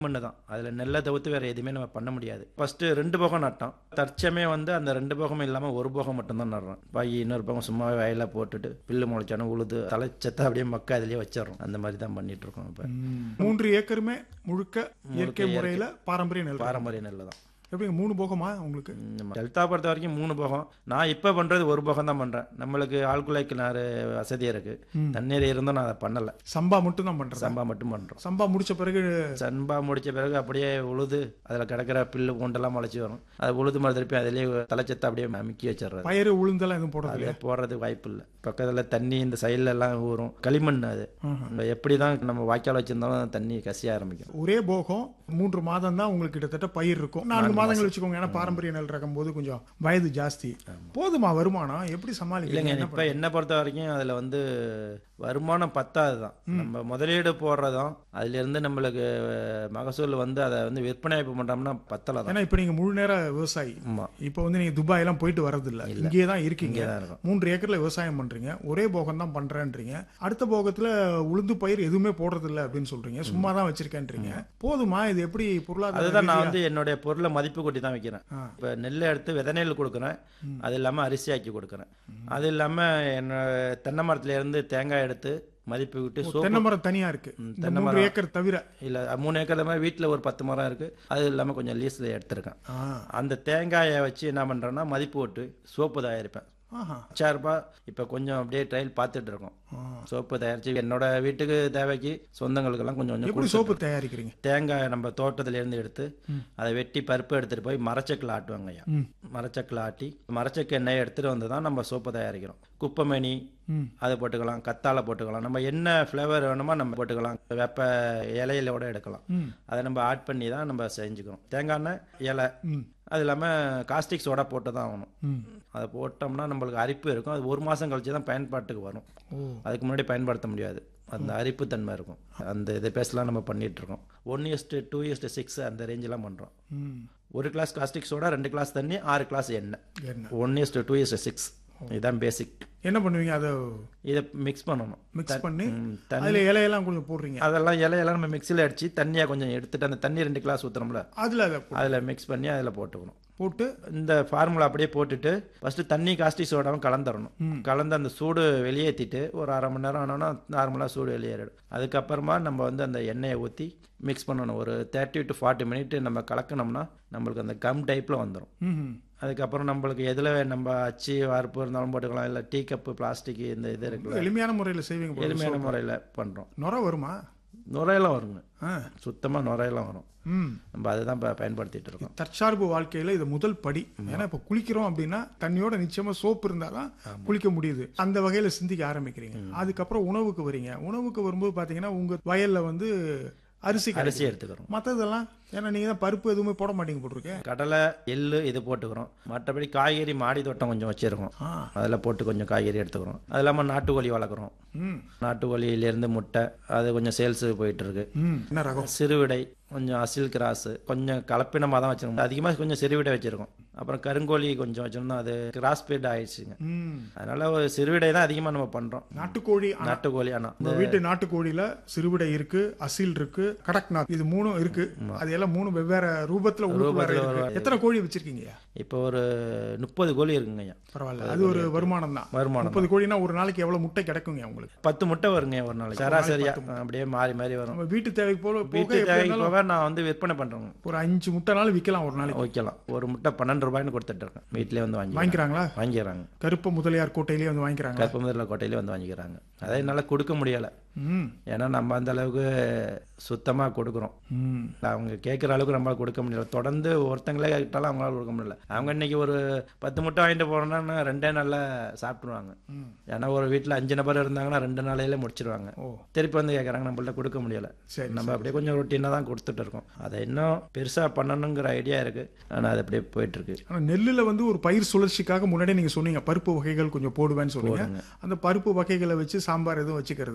மண்ணு தான் அதில் நெல்லை தவிர்த்து வேறு எதுவுமே நம்ம பண்ண முடியாது ஃபஸ்ட்டு ரெண்டு போகம் நட்டோம் தற்சமே வந்து அந்த ரெண்டு போகமும் இல்லாமல் ஒரு போகம் மட்டும்தான் நடுறோம் பாக்கி இன்னொரு போகம் சும்மா வயலில் போட்டுட்டு பில்லு முளைச்சானு உழுது தலைச்சத்தை அப்படியே மக்கா அதிலேயே வச்சிடறோம் அந்த மாதிரி தான் பண்ணிட்டு இருக்கோம் இப்போ மூன்று ஏக்கருமே முழுக்க இயற்கை முறையில பாரம்பரிய நெல் பாரம்பரிய நெல் தான் எப்படிங்க மூணு போகமா உங்களுக்கு நம்ம டெல்டா பொறுத்த வரைக்கும் மூணு போகம் நான் இப்போ பண்ணுறது ஒரு போகம் தான் பண்ணுறேன் நம்மளுக்கு ஆழ்குழாய் கிணறு வசதியாக இருக்குது தண்ணீர் இருந்தும் நான் அதை பண்ணலை சம்பா மட்டும் தான் பண்றது சம்பா மட்டும் பண்ணுறோம் சம்பா முடிச்ச பிறகு சன்பா முடிச்ச பிறகு அப்படியே உழுது அதில் கிடக்கிற பில்லு பூண்டெல்லாம் முளைச்சி வரும் அதை உழுது மாதிரி திருப்பி அதிலேயே தலைச்சத்தை அப்படியே அமுக்கி வச்சிடுறது பயிறு உளுந்தெல்லாம் எதுவும் போடுறது அதே போடுறதுக்கு வாய்ப்பு இல்லை பக்கத்தில் தண்ணி இந்த சைடுல எல்லாம் ஊறும் களிமண் அது நம்ம எப்படி தான் நம்ம வாய்க்கால் வச்சிருந்தாலும் தண்ணி கசிய ஆரம்பிக்கும் ஒரே போகம் மூன்று மாதம் தான் உங்களுக்கு கிட்டத்தட்ட பயிர் இருக்கும் நான்கு மாதங்கள் வச்சுக்கோங்க ஏன்னா பாரம்பரிய நெல் ரகம் போது கொஞ்சம் வயது ஜாஸ்தி போதுமா வருமானம் எப்படி இல்லைங்க சமாளிக்கிறீங்க இப்போ என்னை பொறுத்த வரைக்கும் அதில் வந்து வருமானம் பத்தாது தான் நம்ம முதலீடு போடுறதும் அதுலேருந்து நம்மளுக்கு மகசூல் வந்து அதை வந்து விற்பனை இப்போ பண்ணுறோம்னா பத்தலை தான் ஏன்னா இப்ப நீங்க முழு நேர விவசாயி ஆமாம் இப்போ வந்து நீங்க துபாய் எல்லாம் போயிட்டு வர்றது இல்ல இங்கேயே தான் இருக்கீங்க இங்கே தான் இருக்கும் மூன்று ஏக்கர்ல விவசாயம் பண்றீங்க ஒரே போகம் தான் பண்றேன்றீங்க அடுத்த போகத்துல உளுந்து பயிர் எதுவுமே போடுறது இல்ல அப்படின்னு சொல்றீங்க சும்மா தான் வச்சிருக்கேன்றீங்க போதுமா இது எப்படி பொருளாதார அதுதான் நான் ரீதியா- வந்து என்னுடைய பொருளை மதிப்பு கூட்டி தான் வைக்கிறேன் ஆ. இப்போ நெல்லை எடுத்து விதை நெல் கொடுக்குறேன் அது இல்லாமல் அரிசி ஆக்கி கொடுக்குறேன் அது இல்லாமல் என்னோட தென்னை மரத்துல இருந்து தேங்காய் எடுத்து மதிப்பு விட்டு சோப்பு தென்னை மரம் தனியா இருக்கு இந்த தென்னை மூன்று ஏக்கர் தவிர இல்லை மூணு ஏக்கர் மாதிரி வீட்டில் ஒரு பத்து மரம் இருக்குது அது இல்லாமல் கொஞ்சம் லீஸில் எடுத்திருக்கேன் ஆ. அந்த தேங்காயை வச்சு என்ன பண்ணுறேன்னா மதிப்பு விட்டு சோப்பு தயாரிப்பேன் ஆஹா. சார்பா இப்போ கொஞ்சம் அப்படியே ட்ரையல் பார்த்துட்டு இருக்கோம் சோப்பு தயாரித்து என்னோட வீட்டுக்கு தேவைக்கு சொந்தங்களுக்கெல்லாம் கொஞ்சம் கொஞ்சம் எப்படி சோப்பு தயாரிக்கிறீங்க தேங்காய் நம்ம தோட்டத்துல இருந்து எடுத்து அதை வெட்டி பருப்பு எடுத்துட்டு போய் மரச்சக்கில் ஆட்டுவாங்க ஐயா ம். மரச்சக்கில் ஆட்டி மரச்சக்கு எண்ணெயை எடுத்துட்டு வந்து தான் நம்ம சோப்பு தயாரிக்கிறோம் குப்பைமணி ம். அதை போட்டுக்கலாம் கத்தாழை போட்டுக்கலாம் நம்ம என்ன ஃப்ளேவர் வேணுமோ நம்ம போட்டுக்கலாம் வெப்ப இலையிலோட எடுக்கலாம் ம். அதை நம்ம ஆட் பண்ணி தான் நம்ம செஞ்சுக்கிறோம் தேங்காய் எண்ணெய் இலை ம். அது இல்லாமல் காஸ்டிக் சோடா போட்டு தான் ஆகணும் ம். அதை போட்டோம்னா நம்மளுக்கு அரிப்பு இருக்கும் அது ஒரு மாதம் கழிச்சு தான் பயன்பாட்டுக்கு வரும் ஓ அதுக்கு முன்னாடி பயன்படுத்த முடியாது அந்த அரிப்பு தன்மை இருக்கும் அந்த இது பேசலாம் நம்ம பண்ணிட்டு இருக்கோம் one is to two is to six அந்த ரேஞ்செலாம் பண்ணுறோம் ம். ஒரு கிளாஸ் காஸ்டிக் சோடா ரெண்டு கிளாஸ் தண்ணி ஆறு கிளாஸ் எண்ணெய் என்ன one is to two is to six இதுதான் பேசிக் என்ன பண்ணுவீங்க அதை இதை மிக்ஸ் பண்ணணும் மிக்ஸ் பண்ணி ம், தண்ணி அதுல இலையெல்லாம் கொஞ்சம் போடுறீங்க அதெல்லாம் இலையெல்லாம் நம்ம மிக்சியில் அடித்து தண்ணியாக கொஞ்சம் எடுத்துட்டு அந்த தண்ணி ரெண்டு கிளாஸ் ஊற்றுறோம்ல அதுல அதை போ- அதில் மிக்ஸ் பண்ணி அதில் போட்டுக்கணும் போட்டு இந்த ஃபார்முலா அப்படியே போட்டுட்டு ஃபர்ஸ்ட் தண்ணி காஸ்டிக் சோடாவும் கலந்துடணும் கலந்து அந்த சூடு வெளியேற்றிட்டு ஒரு அரை மணி நேரம் ஆனோன்னா நார்மலாக சூடு வெளியேறிடும் அதுக்கப்புறமா நம்ம வந்து அந்த எண்ணெயை ஊற்றி மிக்ஸ் பண்ணணும் ஒரு தேர்ட்டி டு ஃபார்ட்டி மினிட் நம்ம கலக்கணும்னா நம்மளுக்கு அந்த கம் டைப்பில் வந்துடும் ம். அதுக்கப்புறம் நம்மளுக்கு எதில் நம்ம அச்சு வார்ப்பு இருந்தாலும் போட்டுக்கலாம் இல்லை டீ கப்பு பிளாஸ்டிக் இந்த இது இருக்குல்ல எளிமையான முறையில செய்வீங்க போல. எளிமையான முறையில் பண்ணுறோம் நுரை வருமா நுரையெல்லாம் வருங்க ஆ. சுத்தமாக நுரையெல்லாம் வரும் ம் நம்ம அதுதான் இப்போ பயன்படுத்திட்டு இருக்கோம் தற்சார்பு வாழ்க்கையில இது முதல் படி ஏன்னா இப்ப குளிக்கிறோம் அப்படின்னா தண்ணியோட நிச்சயமா சோப்பு இருந்தாதான் குளிக்க முடியுது அந்த வகையில சிந்திக்க ஆரம்பிக்கிறீங்க அதுக்கப்புறம் உணவுக்கு வரீங்க உணவுக்கு வரும்போது பாத்தீங்கன்னா உங்க வயல்ல வந்து அரிசி அரிசி கிடைக்கும் எடுத்துக்கிறோம் மத்ததெல்லாம் ஏன்னா நீங்க தான் பருப்பு எதுவுமே போட மாட்டீங்க போட்டிருக்கேன் கடலை எள்ளு இது போட்டுக்கிறோம் மற்றபடி காய்கறி மாடி தோட்டம் கொஞ்சம் வச்சிருக்கோம் ஆ. அதில் போட்டு கொஞ்சம் காய்கறி எடுத்துக்கிறோம் அது இல்லாமல் நாட்டுக்கோழி வளர்க்குறோம் ம் நாட்டுக்கோழியிலேருந்து முட்டை அது கொஞ்சம் சேல்ஸு போயிட்டு இருக்கு ம் என்ன ரகம் சிறுவிடை கொஞ்சம் அசில் கிராஸு கொஞ்சம் கலப்பினமாக தான் வச்சிருக்கோம் அதிகமாக கொஞ்சம் சிறுவிடை வச்சிருக்கோம் அப்புறம் கருங்கோழி கொஞ்சம் வச்சிருந்தோம் அது கிராஸ் பீட் ஆயிடுச்சுங்க ம் அதனால ஒரு சிறுவிடை தான் அதிகமாக நம்ம பண்ணுறோம் நாட்டுக்கோழி ஆனா நாட்டுக்கோழி ஆனால் உங்க வீட்டு நாட்டுக்கோழியில சிறுவிடை இருக்கு அசில் இருக்கு கடக்நாத் இது மூணும் இருக்கு அது எல்லாம் மூணு வெவ்வேறு ரூபத்துல உள்ளுக்குள்ளார இருக்கு எத்தனை கோழி வச்சிருக்கீங்க இப்போ ஒரு முப்பது கோழி இருக்குங்க ஐயா பரவாயில்ல அது ஒரு வருமானம் தான் வருமானம் முப்பது கோழினா ஒரு நாளைக்கு எவ்வளவு முட்டை கிடைக்குங்க உங்களுக்கு பத்து முட்டை வருங்க ஒரு நாளைக்கு சராசரியா அப்படியே மாறி மாறி வரும் நம்ம வீட்டு தேவைக்கு போல போக வீட்டு எப்படி தேவைக்கு இருந்தாலும் போக நான் வந்து விற்பனை பண்ணுறேங்க ஒரு அஞ்சு முட்டைனாலும் விற்கலாம் ஒரு நாளைக்கு வைக்கலாம் ஒரு முட்டை பன்னெண்டு ரூபாய்னு கொடுத்துட்டு இருக்கேன் வீட்டிலே வந்து வாங்கி வாங்கிக்கிறாங்களா வாங்கிக்கிறாங்க கருப்பு முதலியார் கோட்டையிலேயே வந்து வாங்கிக்கிறாங்க கற்பமுதல கோட்டையிலே வந்து வாங்கிக்கிறாங்க அதை என்னால் கொடுக்க முடியலை ம் ஏன்னா நம்ம அந்த அளவுக்கு சுத்தமாக கொடுக்குறோம் ம் அவங்க கேட்குற அளவுக்கு நம்மளால கொடுக்க முடியல தொடர்ந்து ஒருத்தங்களே கேட்டாலும் அவங்களால கொடுக்க முடியல அவங்க இன்னைக்கு ஒரு பத்து முட்டை வாங்கிட்டு போறோம்னா ரெண்டே நாள்ல சாப்பிட்ருவாங்க ம். ஏன்னா ஒரு வீட்டில் அஞ்சு நபர் இருந்தாங்கன்னா ரெண்டு நாளையில முடிச்சிருவாங்க ஓ திருப்பி வந்து கேட்குறாங்க நம்மள்ட்ட கொடுக்க முடியல சரி நம்ம அப்படியே கொஞ்சம் ரொட்டீனாக தான் கொடுத்துட்டு இருக்கோம் அதை இன்னும் பெருசாக பண்ணணுங்கிற ஐடியா இருக்கு ஆனால் அது அப்படியே போயிட்டு இருக்கு ஆனா நெல்லுல வந்து ஒரு பயிர் சுழற்சிக்காக முன்னாடி நீங்க சொன்னீங்க பருப்பு வகைகள் கொஞ்சம் போடுவேன்னு சொன்னீங்க அந்த பருப்பு வகைகளை வச்சு சாம்பார் எதுவும் வச்சுக்கிறது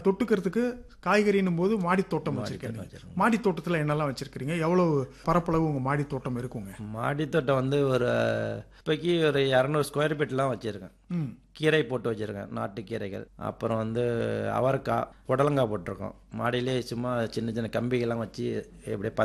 தொட்டுக்கிறதுக்கு காய்கறின்னும் போது மாடி தோட்டம் வச்சிருக்கீங்க மாடி தோட்டத்துல என்னெல்லாம் வச்சிருக்கீங்க எவ்வளவு பரப்பளவு உங்க மாடி தோட்டம் இருக்குங்க மாடித்தோட்டம் வந்து ஒரு இப்போக்கி ஒரு இரநூறு ஸ்கொயர் ஃபீட்லாம் வச்சுருக்கேன் ம் கீரை போட்டு வச்சுருக்கேன் நாட்டு கீரைகள் அப்புறம் வந்து அவரைக்காய் புடலங்காய் போட்டிருக்கோம் மாடியிலே சும்மா சின்ன சின்ன கம்பிகள்லாம் வச்சு எப்படியே